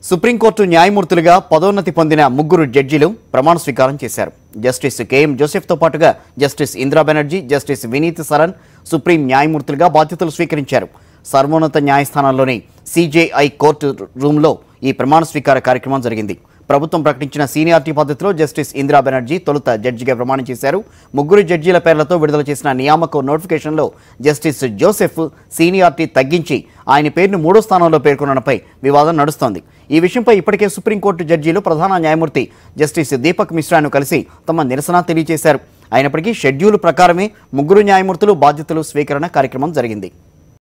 supreme court న్యాయమూర్తులుగా పదోన్నతి పొందిన ముగ్గురు జడ్జీలు ప్రమాణ స్వీకారం చేశారు జస్టిస్ కేఎం జోసెఫ్తో పాటుగా justice Indira Banerjee justice Vineet Saran supreme న్యాయమూర్తులుగా బాధ్యతలు స్వీకరించారు సర్వోన్నత న్యాయస్థానంలోని సిజేఐ కోర్టు రూమ్లో ఈ ప్రమాణ స్వీకార కార్యక్రమం జరిగింది ప్రభుత్వం ప్రకటించిన సీనియారిటీ పద్ధతిలో జస్టిస్ ఇందిరా బెనర్జీ తొలుత జడ్జిగా ప్రమాణం చేశారు ముగ్గురు జడ్జీల పేర్లతో విడుదల చేసిన నియామక నోటిఫికేషన్లో జస్టిస్ జోసెఫ్ సీనియారిటీ తగ్గించి ఆయన పేరును మూడో స్థానంలో పేర్కొనడంపై వివాదం నడుస్తోంది ఈ విషయంపై ఇప్పటికే సుప్రీంకోర్టు జడ్జీలు ప్రధాన న్యాయమూర్తి జస్టిస్ దీపక్ మిశ్రాను కలిసి తమ నిరసన తెలియజేశారు అయినప్పటికీ షెడ్యూల్ ప్రకారమే ముగ్గురు న్యాయమూర్తులు బాధ్యతలు స్వీకరణ కార్యక్రమం జరిగింది